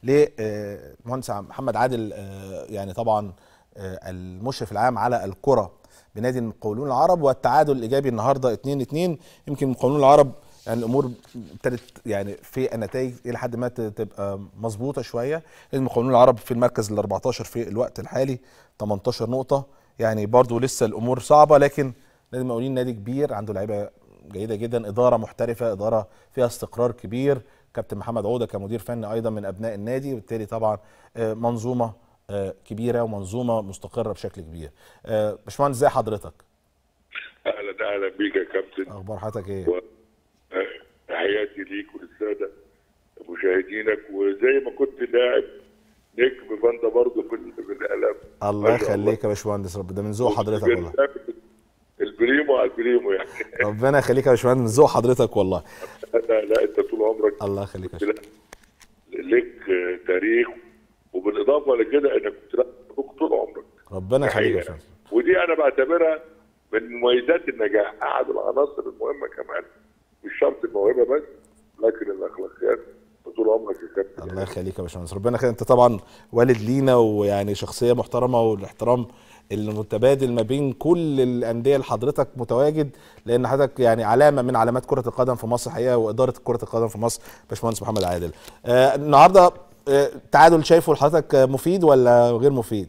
لمهندس محمد عادل يعني طبعا المشرف العام على الكره بنادي المقاولون العرب والتعادل الايجابي النهارده 2 2 يمكن المقاولون العرب يعني الامور ابتدت يعني في النتائج الى حد ما تبقى مظبوطه شويه المقاولون العرب في المركز ال 14 في الوقت الحالي 18 نقطه يعني برضو لسه الامور صعبه لكن نادي المقاولين نادي كبير عنده لعيبه جيده جدا اداره محترفه اداره فيها استقرار كبير كابتن محمد عوده كمدير فني ايضا من ابناء النادي وبالتالي طبعا منظومه كبيره ومنظومه مستقره بشكل كبير باشمهندس ازي حضرتك اهلا اهلا بيك يا كابتن اخبار حضرتك ايه و... تحياتي ليك وللساده مشاهدينك وزي ما كنت لاعب نجم فانت برضه في في الاعلام الله يخليك يا باشمهندس رب ده من ذوق حضرتك والله البريمو على البريمو يعني ربنا يخليك يا باشمهندس من ذوق حضرتك والله لا لا انت طول عمرك الله يخليك يا باشمهندس لك تاريخ وبالاضافه لكده انك كنت طول عمرك ربنا يخليك يا باشمهندس ودي انا بعتبرها من مميزات النجاح احد العناصر المهمه كمان مش شرط الموهبه بس لكن الاخلاقيات طول عمرك يا كابتن الله يخليك يا باشمهندس ربنا يخليك انت طبعا والد لينا ويعني شخصيه محترمه والاحترام المتبادل ما بين كل الانديه اللي حضرتك متواجد لان حضرتك يعني علامه من علامات كره القدم في مصر حقيقه واداره كره القدم في مصر باشمهندس محمد عادل. آه النهارده آه تعادل شايفه لحضرتك مفيد ولا غير مفيد؟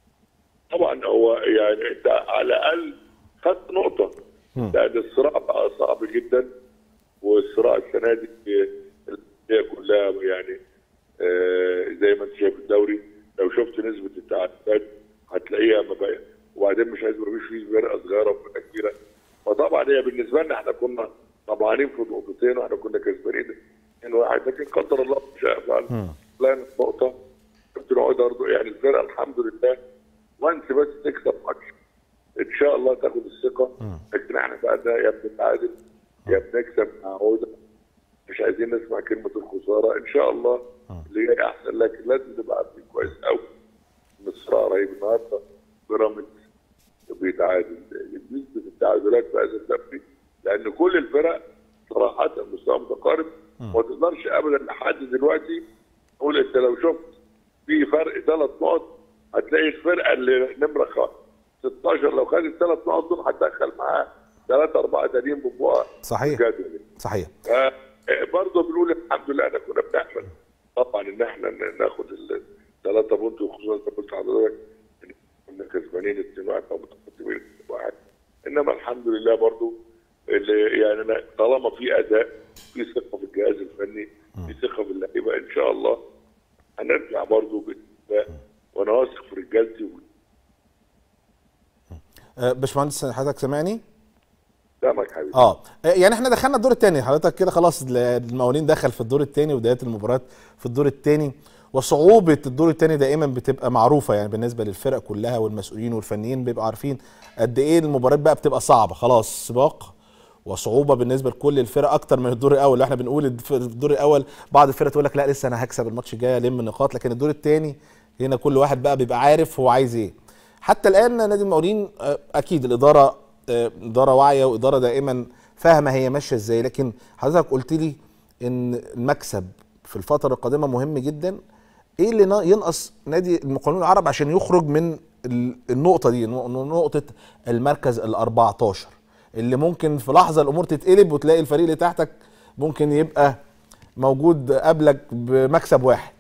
طبعا هو يعني انت على الاقل خدت نقطه لان الصراع بقى صعب جدا والصراع السنه دي هي كلها يعني آه زي ما انت شايف الدوري لو شفت نسبه التعادلات هتلاقيها مبين وبعدين مش عايز مفيش فيه فرقه صغيره وفرقه كبيره فطبعا هي بالنسبه لنا احنا كنا طمعانين في نقطتين واحنا كنا كسبانين 2 1 لكن قدر الله ما شاء فعل طلعنا نقطه كابتن عقده برضه يعني الفرقه الحمد لله وانس بس تكسب ماتش ان شاء الله تاخد الثقه لكن احنا بقى يا بنتعادل يا بنكسب مع عوده مش عايزين نسمع كلمه الخساره ان شاء الله اللي هي احسن لكن لازم نبقى عارفين كويس قوي ان الصراع رهيب النهارده بيراميدز بيتعادل نسبه التعادلات في هذا الدوري لان كل الفرق صراحه مستوى متقارب وما تقدرش ابدا لحد دلوقتي تقول انت لو شفت في فرق ثلاث نقط هتلاقي الفرقه اللي نمره 16 لو خدت ثلاث نقط دول هتدخل معاها ثلاثة أربعة تانيين ببقى صحيح صحيح برضه بنقول الحمد لله احنا كنا بنحمل طبعا ان احنا ناخد الثلاثة بونت وخصوصا انت قلت لحضرتك كنا كسبانين 2 1 او متقدمين 2 1 انما الحمد لله برضه اللي يعني طالما في اداء في ثقه في الجهاز الفني في ثقه في اللعيبه ان شاء الله هنرجع برضه باذن الله وانا واثق في رجالتي أه باشمهندس حضرتك سامعني؟ سامعك حبيبي اه يعني احنا دخلنا الدور الثاني حضرتك كده خلاص المقاولين دخل في الدور الثاني وبدايه المباريات في الدور الثاني وصعوبه الدور الثاني دائما بتبقى معروفه يعني بالنسبه للفرق كلها والمسؤولين والفنيين بيبقوا عارفين قد ايه المباريات بقى بتبقى صعبه خلاص سباق وصعوبه بالنسبه لكل الفرق اكتر من الدور الاول احنا بنقول في الدور الاول بعض الفرق تقول لك لا لسه انا هكسب الماتش الجاي الم نقاط لكن الدور الثاني هنا كل واحد بقى بيبقى عارف هو عايز ايه حتى الان نادي المقاولين اكيد الاداره اداره واعيه واداره دائما فاهمه هي ماشيه ازاي لكن حضرتك قلت لي ان المكسب في الفتره القادمه مهم جدا ايه اللي ينقص نادي المقاولون العرب عشان يخرج من النقطه دي نقطه المركز ال 14 اللي ممكن في لحظه الامور تتقلب وتلاقي الفريق اللي تحتك ممكن يبقى موجود قبلك بمكسب واحد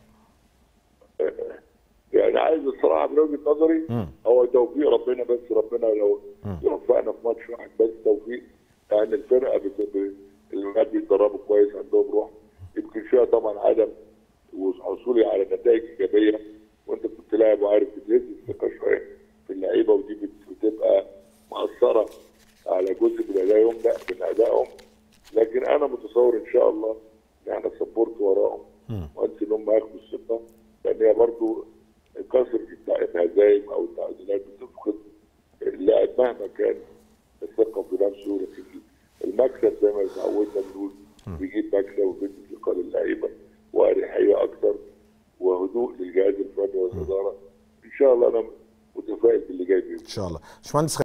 يعني عايز الصراحه من وجهه نظري هو توفيق ربنا بس ربنا لو يوفقنا في ماتش واحد بس توفيق يعني الفرقه الولاد بيتدربوا كويس عندهم روح يمكن فيها طبعا عدم وحصولي على نتائج ايجابيه وانت كنت لاعب وعارف بتهز الثقه شويه في اللعيبه ودي بتبقى مأثره على جزء من ادائهم لا من ادائهم لكن انا متصور ان شاء الله ان احنا سبورت وراهم وانس ان هم ياخدوا الثقه لان هي برضه كثره الهزايم او التعادلات بتفقد اللاعب مهما كان الثقه في نفسه لكن المكسب زي ما اتعودنا بنقول بيجيب مكسب وبيدي ثقه للعيبه واريحيه اكثر وهدوء للجهاز الفني والاداره ان شاء الله انا متفائل باللي جاي ان شاء الله باشمهندس